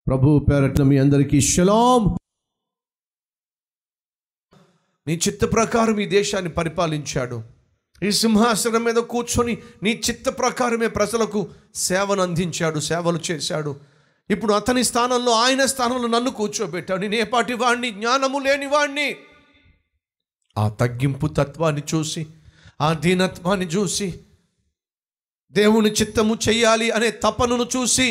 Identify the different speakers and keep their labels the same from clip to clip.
Speaker 1: ప్రభు పేరట్ల మీ అందరికీ షలాం నీ చిత్త ప్రకారం ఈ దేశాన్ని పరిపాలించాడు ఈ సింహాసనం మీద కూర్చొని నీ చిత్త ప్రకారమే ప్రజలకు సేవను అందించాడు సేవలు చేశాడు ఇప్పుడు అతని స్థానంలో ఆయన స్థానంలో నన్ను కూర్చోబెట్టాడు నేను ఏ పాటి వాడిని జ్ఞానము లేని వాడిని ఆ తగ్గింపు తత్వాన్ని చూసి ఆ దీనత్వాన్ని చూసి దేవుని చిత్తము చెయ్యాలి అనే తపనను చూసి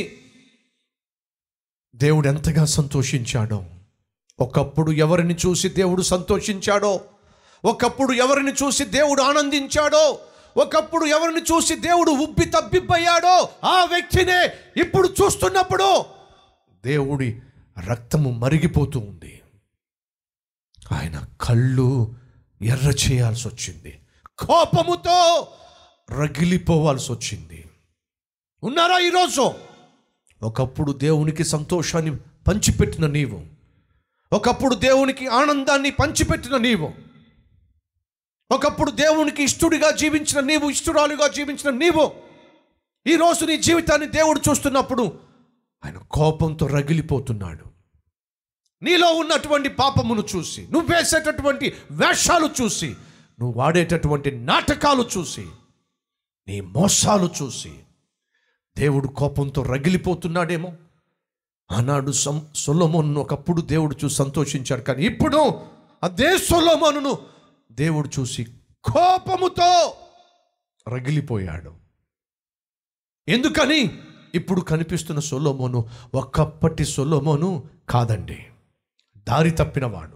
Speaker 1: దేవుడు ఎంతగా సంతోషించాడో ఒకప్పుడు ఎవరిని చూసి దేవుడు సంతోషించాడో ఒకప్పుడు ఎవరిని చూసి దేవుడు ఆనందించాడో ఒకప్పుడు ఎవరిని చూసి దేవుడు ఉబ్బి తబ్బిబ్బయ్యాడో ఆ వ్యక్తినే ఇప్పుడు చూస్తున్నప్పుడు దేవుడి రక్తము మరిగిపోతూ ఉంది ఆయన కళ్ళు ఎర్ర చేయాల్సి వచ్చింది కోపముతో రగిలిపోవాల్సి వచ్చింది ఉన్నారా ఈరోజు ఒకప్పుడు దేవునికి సంతోషాన్ని పంచిపెట్టిన నీవు ఒకప్పుడు దేవునికి ఆనందాన్ని పంచిపెట్టిన నీవు ఒకప్పుడు దేవునికి ఇష్టడిగా జీవించిన నీవు ఇష్టరాలుగా జీవించిన నీవు ఈరోజు నీ జీవితాన్ని దేవుడు చూస్తున్నప్పుడు ఆయన కోపంతో రగిలిపోతున్నాడు నీలో ఉన్నటువంటి పాపమును చూసి నువ్వు వేసేటటువంటి వేషాలు చూసి నువ్వు వాడేటటువంటి నాటకాలు చూసి నీ మోసాలు చూసి దేవుడు కోపంతో రగిలిపోతున్నాడేమో ఆనాడు సం సొలొమోను ఒకప్పుడు దేవుడు చూసి సంతోషించాడు కానీ ఇప్పుడు అదే సొలొమోనును దేవుడు చూసి కోపముతో రగిలిపోయాడు ఎందుకని ఇప్పుడు కనిపిస్తున్న సొలొమోను ఒకప్పటి సొలొమోను కాదండి దారి తప్పినవాడు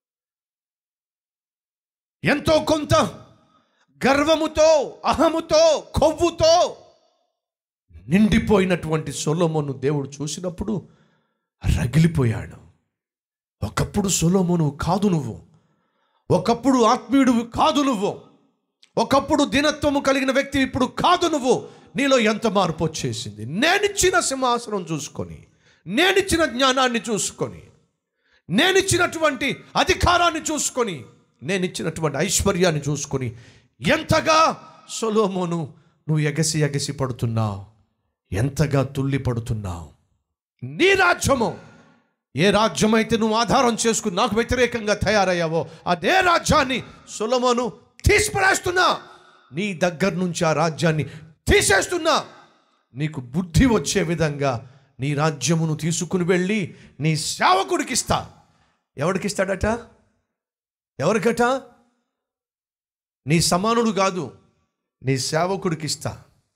Speaker 1: ఎంతో కొంత గర్వముతో అహముతో కొవ్వుతో నిండిపోయినటువంటి సొలోమోను దేవుడు చూసినప్పుడు రగిలిపోయాడు ఒకప్పుడు సొలోమోను కాదు నువ్వు ఒకప్పుడు ఆత్మీయుడు కాదు నువ్వు ఒకప్పుడు దినత్వము కలిగిన వ్యక్తి ఇప్పుడు కాదు నువ్వు నీలో ఎంత మార్పు వచ్చేసింది నేనిచ్చిన సింహాసనం చూసుకొని నేనిచ్చిన జ్ఞానాన్ని చూసుకొని నేనిచ్చినటువంటి అధికారాన్ని చూసుకొని నేనిచ్చినటువంటి ఐశ్వర్యాన్ని చూసుకొని ఎంతగా సొలోమోను నువ్వు ఎగసి ఎగసి పడుతున్నావు ఎంతగా తుల్లి పడుతున్నావు నీ రాజ్యము ఏ రాజ్యం అయితే నువ్వు ఆధారం చేసుకుని నాకు వ్యతిరేకంగా తయారయ్యావో అదే రాజ్యాన్ని సొలమోను తీసిపడేస్తున్నా నీ దగ్గర నుంచి ఆ రాజ్యాన్ని తీసేస్తున్నా నీకు బుద్ధి వచ్చే విధంగా నీ రాజ్యమును తీసుకుని వెళ్ళి నీ సేవకుడికి ఇస్తా ఎవడికి ఇస్తాడట ఎవరికట నీ సమానుడు కాదు నీ సేవకుడికి ఇస్తా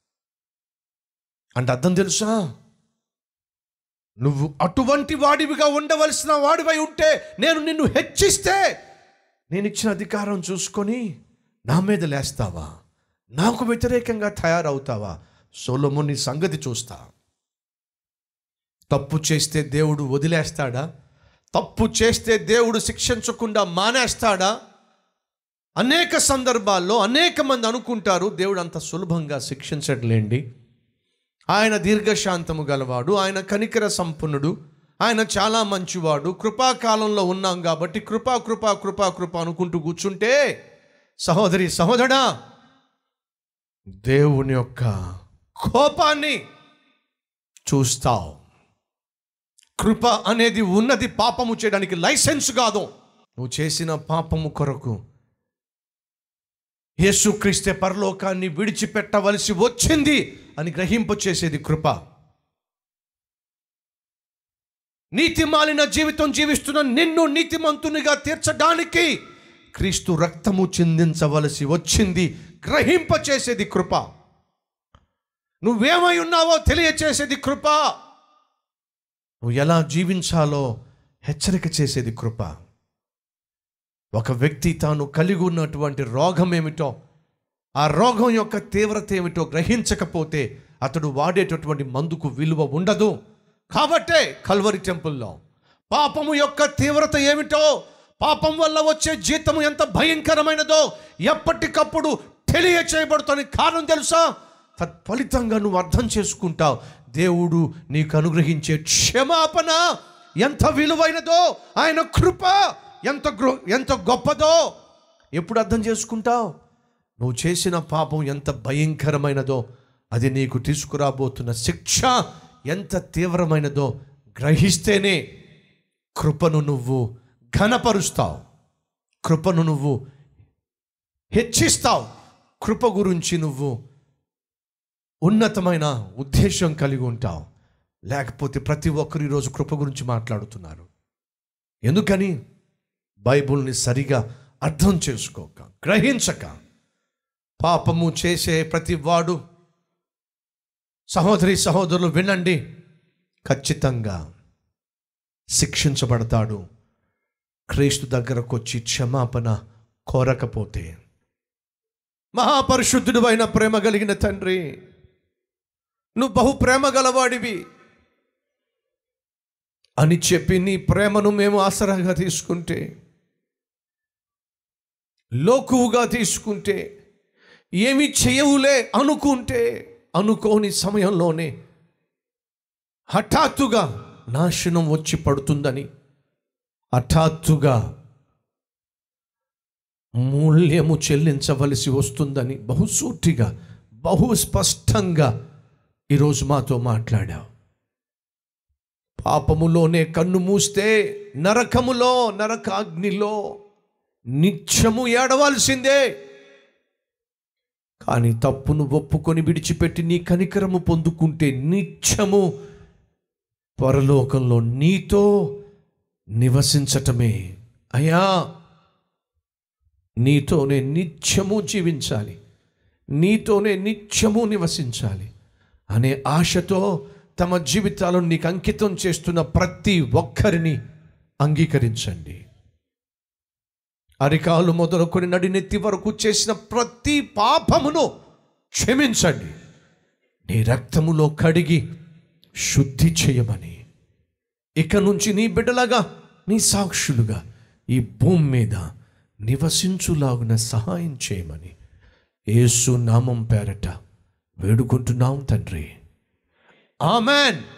Speaker 1: అంటే అర్థం తెలుసా నువ్వు అటువంటి వాడివిగా ఉండవలసిన వాడివై ఉంటే నేను నిన్ను హెచ్చిస్తే నేను ఇచ్చిన అధికారం చూసుకొని నా మీద లేస్తావా నాకు వ్యతిరేకంగా తయారవుతావా సోలము నీ సంగతి చూస్తా తప్పు చేస్తే దేవుడు వదిలేస్తాడా తప్పు చేస్తే దేవుడు శిక్షించకుండా మానేస్తాడా అనేక సందర్భాల్లో అనేక మంది అనుకుంటారు దేవుడు అంత సులభంగా శిక్షించట్లేండి ఆయన దీర్ఘశాంతము గలవాడు ఆయన కనికర సంపన్నుడు ఆయన చాలా మంచివాడు కృపాకాలంలో ఉన్నాం కాబట్టి కృపా కృపా కృపా కృప అనుకుంటూ కూర్చుంటే సహోదరి సహోదరా దేవుని యొక్క కోపాన్ని చూస్తావు కృప అనేది ఉన్నది పాపము చేయడానికి లైసెన్స్ కాదు నువ్వు చేసిన పాపము కొరకు యేసుక్రీస్తే పరలోకాన్ని విడిచిపెట్టవలసి వచ్చింది అని గ్రహింప చేసేది కృప నీతి మాలిన జీవితం జీవిస్తున్న నిన్ను నీతిమంతునిగా తీర్చడానికి క్రీస్తు రక్తము చిందించవలసి వచ్చింది గ్రహింప చేసేది కృప నువ్వేమై ఉన్నావో తెలియచేసేది కృప నువ్వు ఎలా జీవించాలో హెచ్చరిక చేసేది కృప ఒక వ్యక్తి తాను కలిగి ఉన్నటువంటి రోగం ఏమిటో ఆ రోగం యొక్క తీవ్రత ఏమిటో గ్రహించకపోతే అతడు వాడేటటువంటి మందుకు విలువ ఉండదు కాబట్టే కల్వరి టెంపుల్లో పాపము యొక్క తీవ్రత ఏమిటో పాపం వల్ల వచ్చే జీతము ఎంత భయంకరమైనదో ఎప్పటికప్పుడు తెలియచేయబడుతుంది కారణం తెలుసా తత్ఫలితంగా నువ్వు అర్థం చేసుకుంటావు దేవుడు నీకు అనుగ్రహించే క్షమాపణ ఎంత విలువైనదో ఆయన కృప ఎంత గృ ఎంత గొప్పదో ఎప్పుడు అర్థం చేసుకుంటావు నువ్వు చేసిన పాపం ఎంత భయంకరమైనదో అది నీకు తీసుకురాబోతున్న శిక్ష ఎంత తీవ్రమైనదో గ్రహిస్తేనే కృపను నువ్వు ఘనపరుస్తావు కృపను నువ్వు హెచ్చిస్తావు కృప గురించి నువ్వు ఉన్నతమైన ఉద్దేశం కలిగి ఉంటావు లేకపోతే ప్రతి ఒక్కరు ఈరోజు కృప గురించి మాట్లాడుతున్నారు ఎందుకని బైబుల్ని సరిగా అర్థం చేసుకోక గ్రహించక పాపము చేసే ప్రతి వాడు సహోదరి సహోదరులు వినండి ఖచ్చితంగా శిక్షించబడతాడు క్రీస్తు దగ్గరకు వచ్చి క్షమాపణ కోరకపోతే మహాపరిశుద్ధుడు అయిన ప్రేమ కలిగిన తండ్రి నువ్వు బహు ప్రేమ గలవాడివి అని చెప్పి నీ ప్రేమను మేము ఆసరాగా తీసుకుంటే లోకువుగా తీసుకుంటే ఏమి చేయవులే అనుకుంటే అనుకోని సమయంలోనే హఠాత్తుగా నాశనం వచ్చి పడుతుందని హఠాత్తుగా మూల్యము చెల్లించవలసి వస్తుందని బహుసూటిగా బహు స్పష్టంగా ఈరోజు మాతో మాట్లాడావు పాపములోనే కన్ను మూస్తే నరకములో నరకాగ్నిలో నిత్యము ఏడవలసిందే కానీ తప్పును ఒప్పుకొని విడిచిపెట్టి నీ కనికరము పొందుకుంటే నిత్యము పరలోకంలో నీతో నివసించటమే అయ్యా నీతోనే నిత్యము జీవించాలి నీతోనే నిత్యము నివసించాలి అనే ఆశతో తమ జీవితాలను నీకు అంకితం చేస్తున్న ప్రతి ఒక్కరిని అంగీకరించండి అరికాలు మొదలుకొని నడినెత్తి వరకు చేసిన ప్రతి పాపమును క్షమించండి నీ రక్తములో కడిగి శుద్ధి చేయమని ఇక నుంచి నీ బిడ్డలాగా నీ సాక్షులుగా ఈ భూమి మీద నివసించులాగున సహాయం చేయమని యేసు నామం పేరట వేడుకుంటున్నాం తండ్రి ఆమెన్